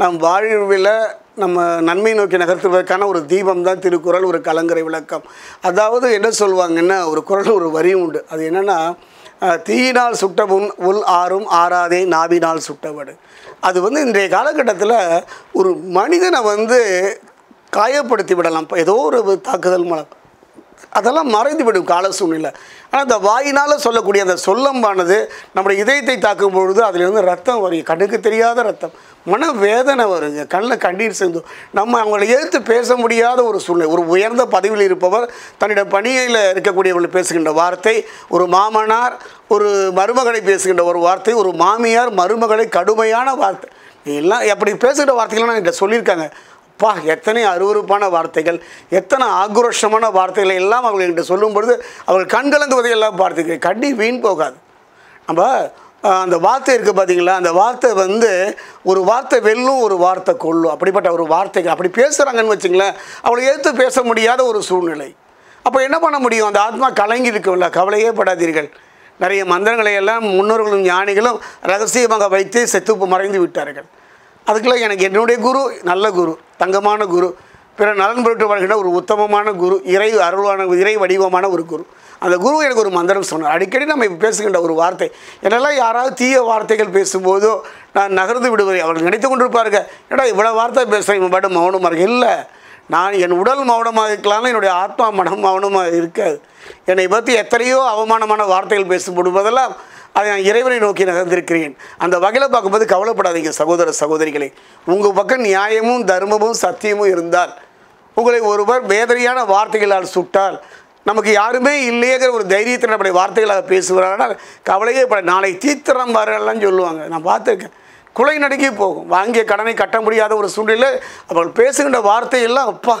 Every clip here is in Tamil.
நம் வாழ்வில் நம்ம நன்மை நோக்கி நகர்த்துவதற்கான ஒரு தீபம் தான் திருக்குறள் ஒரு கலங்கரை விளக்கம் அதாவது என்ன சொல்லுவாங்கன்னா ஒரு குறள் ஒரு வரி உண்டு அது என்னென்னா தீயினால் சுட்ட உன் உள் ஆறும் ஆறாதே நாவினால் சுட்டவடு அது வந்து இன்றைய காலகட்டத்தில் ஒரு மனிதனை வந்து காயப்படுத்தி விடலாம் இப்ப ஏதோ ஒரு தாக்குதல் மூலம் அதெல்லாம் மறைந்து விடும் கால சூழ்நிலை ஆனால் அந்த வாயினால் சொல்லக்கூடிய அந்த சொல்லம்பானது நம்முடைய இதயத்தை தாக்கும் பொழுது அதிலிருந்து ரத்தம் வரும் கண்ணுக்கு தெரியாத ரத்தம் மன வேதனை வருங்க கண்ணில் கண்ணீர் சேர்ந்து நம்ம அவங்களை எதிர்த்து பேச முடியாத ஒரு சூழ்நிலை ஒரு உயர்ந்த பதவியில் இருப்பவர் தன்னுடைய பணியில் இருக்கக்கூடியவர்கள் பேசுகின்ற வார்த்தை ஒரு மாமனார் ஒரு மருமகளை பேசுகின்ற ஒரு வார்த்தை ஒரு மாமியார் மருமகளை கடுமையான வார்த்தை எல்லாம் அப்படி பேசுகிற வார்த்தைகள்லாம் என்கிட்ட சொல்லியிருக்காங்க அப்பா எத்தனை அருவருப்பான வார்த்தைகள் எத்தனை ஆக்ரோஷமான வார்த்தைகளை எல்லாம் அவர்கள் என்கிட்ட சொல்லும் பொழுது அவர்கள் கண்கலங்குவதை எல்லாம் பார்த்துக்க கண்ணி வீண் போகாது நம்ம அஹ், அந்த வார்த்தை இருக்குது பார்த்தீங்களா அந்த வார்த்தை வந்து ஒரு வார்த்தை வெல்லும் ஒரு வார்த்தை கொல்லும் அப்படிப்பட்ட ஒரு வார்த்தைகள் அப்படி பேசுகிறாங்கன்னு வச்சுங்களேன் அவளை எதிர்த்து பேச முடியாத ஒரு சூழ்நிலை அப்போ என்ன பண்ண முடியும் அந்த ஆத்மா கலங்கி இருக்கும்ல கவலையே படாதீர்கள் நிறைய மந்திரங்களை எல்லாம் முன்னோர்களும் ஞானிகளும் ரகசியமாக வைத்து செத்து மறைந்து விட்டார்கள் அதுக்கெல்லாம் எனக்கு என்னுடைய குரு நல்ல குரு தங்கமான குரு பிற நலன் பொருட்டு வாழ்கின்ற ஒரு உத்தமமான குரு இறை அருளான இறை வடிவமான ஒரு குரு அந்த குரு எனக்கு ஒரு மந்திரம் சொன்னார் அடிக்கடி நம்ம இப்ப பேசுகின்ற ஒரு வார்த்தை என்னெல்லாம் யாராவது தீய வார்த்தைகள் பேசும்போதோ நான் நகர்ந்து விடுவேன் அவர்கள் நினைத்து கொண்டிருப்பாருங்க ஏடா இவ்வளோ வார்த்தை பேசுகிறேன் இவன் பாட்டு மௌனமாக இருக்கு இல்லை நான் என் உடல் மௌனமாக இருக்கலாம் என்னுடைய ஆத்மா மனம் மௌனமாக இருக்காது என்னை பற்றி எத்தனையோ அவமானமான வார்த்தைகள் பேசும் போதெல்லாம் அதை நான் இறைவனை நோக்கி நகர்ந்திருக்கிறேன் அந்த வகையில் பார்க்கும்போது கவலைப்படாதீங்க சகோதர சகோதரிகளே உங்கள் பக்கம் நியாயமும் தர்மமும் சத்தியமும் இருந்தால் உங்களை ஒருவர் வேதனையான வார்த்தைகளால் சுட்டால் நமக்கு யாருமே இல்லையேங்கிற ஒரு தைரியத்தில் நம்முடைய வார்த்தைகளாக பேசுகிறார்கள் கவலையே பட நாளை தீத்திரம் பாருங்கள்லாம் சொல்லுவாங்க நான் பார்த்துருக்கேன் குலை நடுங்கி போகும் வாங்கிய கடனை கட்ட முடியாத ஒரு சூழ்நிலை அவர்கள் பேசுகின்ற வார்த்தையெல்லாம் அப்பா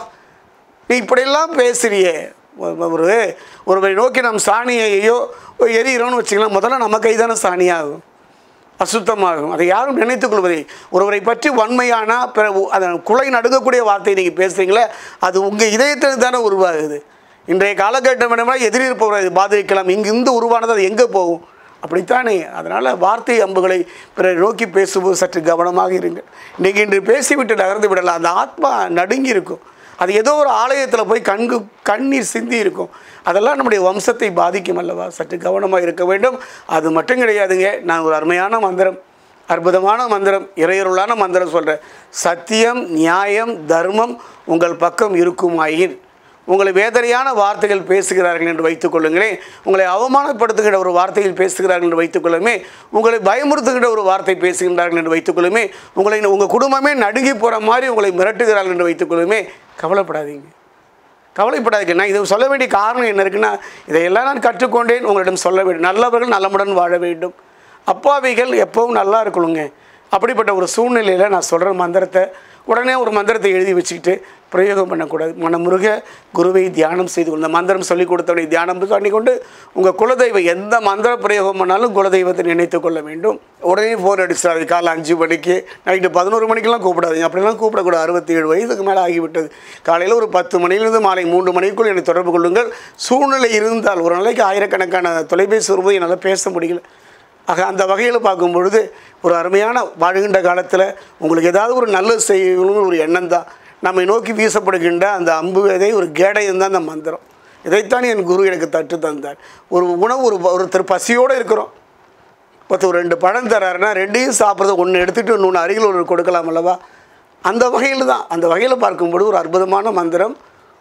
நீ இப்படியெல்லாம் பேசுறியே ஒரு- ஒரு ஒருவரை நோக்கி நம் சாணியையோ எரியிறோம்னு வச்சுக்கலாம் முதல்ல நம்ம கை தானே சாணியாகும் அசுத்தமாகும் அதை யாரும் நினைத்துக் கொள்வதை ஒருவரை பற்றி வன்மையானா பிற அதை குலை நடுங்கக்கூடிய வார்த்தையை நீங்கள் பேசுகிறீங்களே அது உங்கள் இதயத்தில் தானே உருவாகுது இன்றைய காலகட்டம் என்னமா எதிரி இருப்பவரை அது பாதிக்கலாம் இங்கிருந்து உருவானது அது எங்கே போகும் அப்படித்தானே அதனால் வார்த்தை அம்புகளை பிறரை நோக்கி பேசும்போது சற்று கவனமாக இருங்கள் இன்றைக்கி இன்று பேசிவிட்டு நகர்ந்து விடலாம் அந்த ஆத்மா நடுங்கி இருக்கும் அது ஏதோ ஒரு ஆலயத்தில் போய் கண்கு கண்ணீர் சிந்தி இருக்கும் அதெல்லாம் நம்முடைய வம்சத்தை பாதிக்கும் அல்லவா சற்று கவனமாக இருக்க வேண்டும் அது மட்டும் கிடையாதுங்க நான் ஒரு அருமையான மந்திரம் அற்புதமான மந்திரம் இறையருளான மந்திரம் சொல்கிறேன் சத்தியம் நியாயம் தர்மம் உங்கள் பக்கம் இருக்குமாயின் உங்களை வேதனையான வார்த்தைகள் பேசுகிறார்கள் என்று வைத்துக் கொள்ளுங்களேன் உங்களை அவமானப்படுத்துகிற ஒரு வார்த்தையில் பேசுகிறார்கள் என்று வைத்துக் கொள்ளுமே உங்களை பயமுறுத்துகிற ஒரு வார்த்தை பேசுகின்றார்கள் என்று வைத்துக் கொள்ளுமே உங்களை உங்கள் குடும்பமே நடுங்கி போகிற மாதிரி உங்களை மிரட்டுகிறார்கள் என்று வைத்துக் கொள்ளுமே கவலைப்படாதீங்க கவலைப்படாதீங்க நான் இதை சொல்ல வேண்டிய காரணம் என்ன இருக்குன்னா இதையெல்லாம் நான் கற்றுக்கொண்டேன் உங்களிடம் சொல்ல வேண்டும் நல்லவர்கள் நல்லமுடன் வாழ வேண்டும் அப்பாவிகள் எப்பவும் நல்லா இருக்கணுங்க அப்படிப்பட்ட ஒரு சூழ்நிலையில் நான் சொல்கிற மந்திரத்தை உடனே ஒரு மந்திரத்தை எழுதி வச்சுக்கிட்டு பிரயோகம் பண்ணக்கூடாது மனமுருக குருவை தியானம் செய்து கொண்டு இந்த மந்திரம் சொல்லி கொடுத்தவனை தியானம் பண்ணி கொண்டு உங்கள் குலதெய்வம் எந்த மந்திர பிரயோகம் பண்ணாலும் குலதெய்வத்தை நினைத்து கொள்ள வேண்டும் உடனே ஃபோன் அடிச்சிடாது காலை அஞ்சு மணிக்கு நைட்டு பதினோரு மணிக்கெல்லாம் கூப்பிடாதீங்க அப்படிலாம் கூப்பிடக்கூடாது அறுபத்தி ஏழு வயதுக்கு மேலே ஆகிவிட்டது காலையில் ஒரு பத்து மணியிலிருந்து மாலை மூன்று மணிக்குள் என்னை தொடர்பு கொள்ளுங்கள் சூழ்நிலை இருந்தால் ஒரு நாளைக்கு ஆயிரக்கணக்கான தொலைபேசி வரும்போது என்னால் பேச முடியல ஆக அந்த வகையில் பார்க்கும் பொழுது ஒரு அருமையான வாழ்கின்ற காலத்தில் உங்களுக்கு ஏதாவது ஒரு நல்லது செய்யணும்னு ஒரு எண்ணம் தான் நம்மை நோக்கி வீசப்படுகின்ற அந்த அம்பு விதை ஒரு கேடயம் தான் அந்த மந்திரம் இதைத்தான் என் குரு எனக்கு தட்டு தந்தார் ஒரு உணவு ஒரு ஒருத்தர் பசியோடு இருக்கிறோம் ஒருத்தர் ஒரு ரெண்டு பழம் தர்றாருன்னா ரெண்டையும் சாப்பிட்றது ஒன்று எடுத்துகிட்டு இன்னொன்று அருகில் ஒன்று கொடுக்கலாம் அல்லவா அந்த வகையில் தான் அந்த வகையில் பார்க்கும்போது ஒரு அற்புதமான மந்திரம்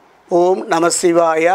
ஓம் நம சிவாய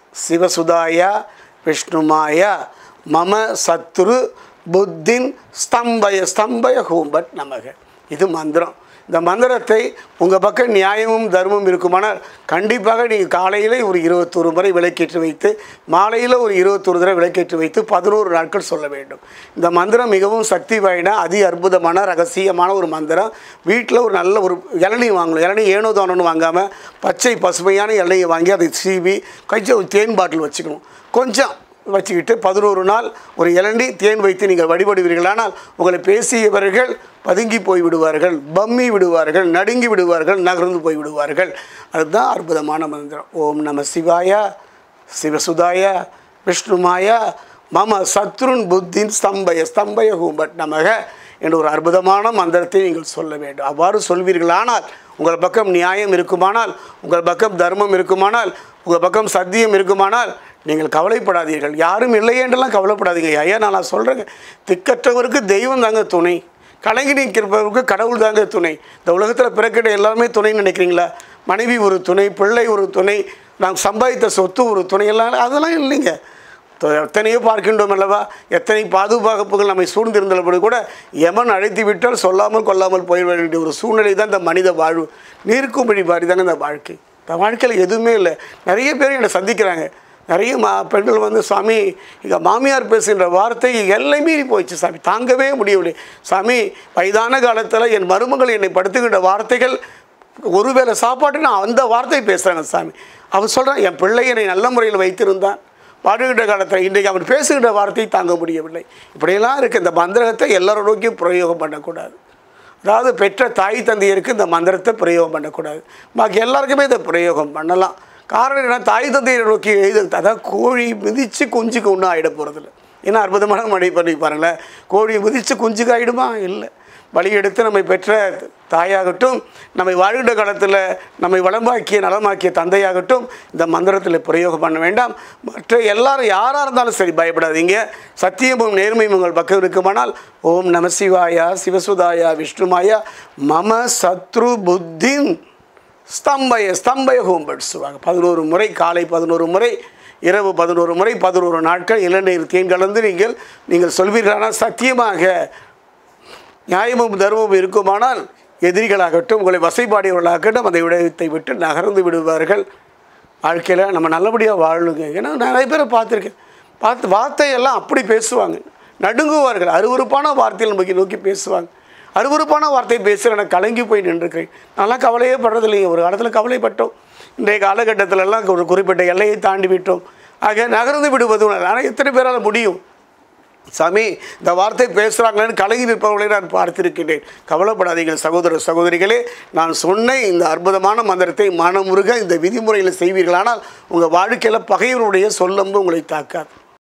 சிவசுதாய விஷ்ணுமாய மம சத்ரு புத்தின் ஸ்தம்பய ஸ்தம்பய ஹூம்பட் நமக இது மந்திரம் இந்த மந்திரத்தை உங்கள் பக்கம் நியாயமும் தர்மமும் இருக்குமானால் கண்டிப்பாக நீங்கள் காலையில் ஒரு இருபத்தொரு முறை விளக்கேற்றி வைத்து மாலையில் ஒரு இருபத்தொரு தடவை விளக்கேற்றி வைத்து பதினோரு நாட்கள் சொல்ல வேண்டும் இந்த மந்திரம் மிகவும் சக்தி வாய்ந்த அதி அற்புதமான ரகசியமான ஒரு மந்திரம் வீட்டில் ஒரு நல்ல ஒரு இளநீ வாங்கணும் இளநீ ஏனோ தானோன்னு வாங்காமல் பச்சை பசுமையான இளநியை வாங்கி அதை சீவி கொஞ்சம் ஒரு தேன் பாட்டில் வச்சுக்கணும் கொஞ்சம் வச்சுக்கிட்டு பதினோரு நாள் ஒரு இளநீ தேன் வைத்து நீங்கள் வழிபடுவீர்களானால் உங்களை பேசியவர்கள் பதுங்கி போய் விடுவார்கள் பம்மி விடுவார்கள் நடுங்கி விடுவார்கள் நகர்ந்து போய் விடுவார்கள் அதுதான் அற்புதமான மந்திரம் ஓம் நம சிவாய சிவசுதாய விஷ்ணுமாய மம சத்ருன் புத்தின் ஸ்தம்பய ஸ்தம்பய ஹூம்பட் நமக என்ற ஒரு அற்புதமான மந்திரத்தை நீங்கள் சொல்ல வேண்டும் அவ்வாறு சொல்வீர்களானால் உங்கள் பக்கம் நியாயம் இருக்குமானால் உங்கள் பக்கம் தர்மம் இருக்குமானால் உங்கள் பக்கம் சத்தியம் இருக்குமானால் நீங்கள் கவலைப்படாதீர்கள் யாரும் இல்லை என்றெல்லாம் கவலைப்படாதீங்க ஐயா நான் நான் சொல்கிறேங்க திக்கற்றவருக்கு தெய்வம் தாங்க துணை கலங்கி நிற்கிறவருக்கு கடவுள் தாங்க துணை இந்த உலகத்தில் பிறக்கிற எல்லாருமே துணைன்னு நினைக்கிறீங்களா மனைவி ஒரு துணை பிள்ளை ஒரு துணை நாங்கள் சம்பாதித்த சொத்து ஒரு துணை எல்லாம் அதெல்லாம் இல்லைங்க தொ- எத்தனையோ பார்க்கின்றோம் அல்லவா எத்தனை பாதுகாப்புகள் நம்மை சூழ்ந்திருந்தபடி கூட எமன் அழைத்து விட்டால் சொல்லாமல் கொல்லாமல் போயிட வேண்டிய ஒரு சூழ்நிலை தான் இந்த மனித வாழ்வு நீர்க்கும்படி மாதிரி தாங்க இந்த வாழ்க்கை இந்த வாழ்க்கையில் எதுவுமே இல்லை நிறைய பேர் என்னை சந்திக்கிறாங்க நிறைய மா பெண்கள் வந்து சாமி எங்கள் மாமியார் பேசுகின்ற வார்த்தை எல்லை மீறி போயிடுச்சு சாமி தாங்கவே முடியவில்லை சாமி வயதான காலத்தில் என் மருமகள் என்னை படுத்துகின்ற வார்த்தைகள் ஒருவேளை சாப்பாட்டு நான் அந்த வார்த்தை பேசுகிறாங்க சாமி அவன் சொல்கிறான் என் பிள்ளை என்னை நல்ல முறையில் வைத்திருந்தான் பாடுகின்ற காலத்தில் இன்றைக்கு அவன் பேசுகின்ற வார்த்தையை தாங்க முடியவில்லை இப்படியெல்லாம் இருக்க இந்த மந்திரத்தை எல்லாரும் நோக்கியும் பிரயோகம் பண்ணக்கூடாது அதாவது பெற்ற தாய் தந்தையருக்கு இந்த மந்திரத்தை பிரயோகம் பண்ணக்கூடாது பாக்கி எல்லாருக்குமே இதை பிரயோகம் பண்ணலாம் காரணம் என்ன தாய் தந்தையை நோக்கி எழுது அதான் கோழி மிதித்து குஞ்சுக்கு ஒன்றும் ஆகிட போகிறதில்ல ஏன்னா அற்புதமான மழை பண்ணி பாருங்களேன் கோழி மிதித்து குஞ்சுக்கு ஆகிடுமா இல்லை வழி எடுத்து நம்மை பெற்ற தாயாகட்டும் நம்மை வாழ்கின்ற காலத்தில் நம்மை வளமாக்கிய நலமாக்கிய தந்தையாகட்டும் இந்த மந்திரத்தில் பிரயோகம் பண்ண வேண்டாம் மற்ற எல்லாரும் யாராக இருந்தாலும் சரி பயப்படாதீங்க சத்தியமும் நேர்மையும் உங்கள் பக்கம் இருக்குமானால் ஓம் நம சிவாயா சிவசுதாயா விஷ்ணுமாயா மம சத்ரு புத்தின் ஸ்தம்பய ஸ்தம்பய ஹோம் படிச்சுவாங்க பதினோரு முறை காலை பதினோரு முறை இரவு பதினோரு முறை பதினோரு நாட்கள் இளநீர் தேன் கலந்து நீங்கள் நீங்கள் சொல்வீர்களானால் சத்தியமாக நியாயமும் தர்மமும் இருக்குமானால் எதிரிகளாகட்டும் உங்களை வசைப்பாடியவர்களாகட்டும் அந்த விடயத்தை விட்டு நகர்ந்து விடுவார்கள் வாழ்க்கையில் நம்ம நல்லபடியாக வாழணுங்க ஏன்னா நிறைய பேரை பார்த்துருக்கேன் பார்த்து வார்த்தையெல்லாம் அப்படி பேசுவாங்க நடுங்குவார்கள் அருவருப்பான வார்த்தையை நமக்கு நோக்கி பேசுவாங்க அருவருப்பான வார்த்தை பேசுகிற நான் கலங்கி போய் நின்றுருக்கிறேன் நான்லாம் கவலையே படுறது இல்லைங்க ஒரு காலத்தில் கவலைப்பட்டோம் இன்றைய காலகட்டத்திலெல்லாம் ஒரு குறிப்பிட்ட எல்லையை தாண்டி விட்டோம் ஆக நகர்ந்து விடுவது ஆனால் எத்தனை பேரால் முடியும் சாமி இந்த வார்த்தை பேசுகிறாங்களேன்னு கலங்கி நிற்பவர்களை நான் பார்த்திருக்கிறேன் கவலைப்படாதீங்க சகோதர சகோதரிகளே நான் சொன்ன இந்த அற்புதமான மந்திரத்தை மனமுருக இந்த விதிமுறையில் செய்வீர்களானால் உங்கள் வாழ்க்கையில் பகைவருடைய சொல்லம்பு உங்களை தாக்காது